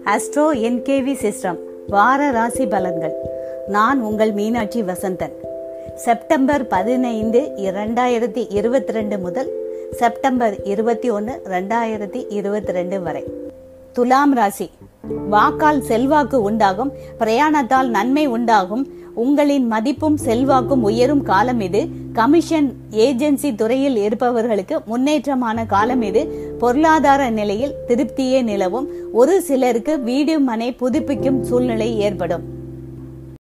astro NKV system வார ராசி பலன்கள் நான் உங்கள் மீனாட்சி வசந்தன் செப்டம்பர் பதினைந்து இரண்டாயிரத்தி இருபத்தி ரெண்டு முதல் செப்டம்பர் இருபத்தி ஒன்று ரெண்டாயிரத்தி இருபத்தி ரெண்டு வரை துலாம் ராசி வாக்கால் செல்வாக்கு உண்டாகும் பிரயாணத்தால் நன்மை உண்டாகும் உங்களின் மதிப்பும் செல்வாக்கும் உயரும் காலம் இது கமிஷன் ஏஜென்சி துறையில் இருப்பவர்களுக்கு முன்னேற்றமான காலம் இது பொருளாதார நிலையில் திருப்தியே நிலவும் ஒரு சிலருக்கு வீடு மனை புதுப்பிக்கும் சூழ்நிலை ஏற்படும்